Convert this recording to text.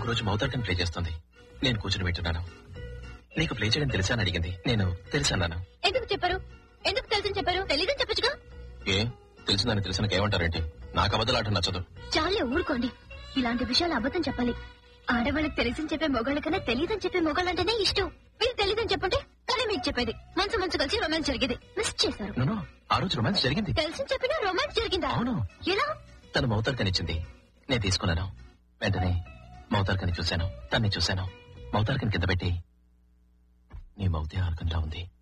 రోజు మౌతార్కని ప్లే చేస్తుంది నేను కూర్చుని వింటున్నాను నీకు ప్లే చేయడం తెలుసా అని అడిగింది నేను తెలుసన్నాను ఎందుకు చెప్పారు ఎందుకు తెలుసని చెప్పారు తెలీదని చెప్పొచ్చుగా ఏ తెలిసిందని తెలిసిన ఏమంటారేంటి నాకు అబద్ధలాట నచ్చదు చాలే ఊరుకోండి ఇలాంటి విషయాలు అబద్ధం చెప్పాలి ఆడవాళ్ళకి తెలిసని చెప్పే మొగాళ్ళ కన్నా తెలియదని చెప్పే మొగాళ్ళంటేనే ఇష్టం మీకు తెలియదని చెప్పంటే తనే మీకు చెప్పేది మనసు మనసు కలిసి రొమాన్స్ జరిగేది మిస్ చేశారు నో ఆ రోజు రొమాన్స్ జరిగింది తెలిసి చెప్పినా రొమాన్స్ జరిగిందా అవును ఎలా తను మౌతార్కనిచ్చింది నేను తీసుకున్నాను వెంటనే మౌతార్కని చూశాను తన్ని చూశాను మౌతార్కని కింద పెట్టి నీ మౌతే ఆర్కంలా ఉంది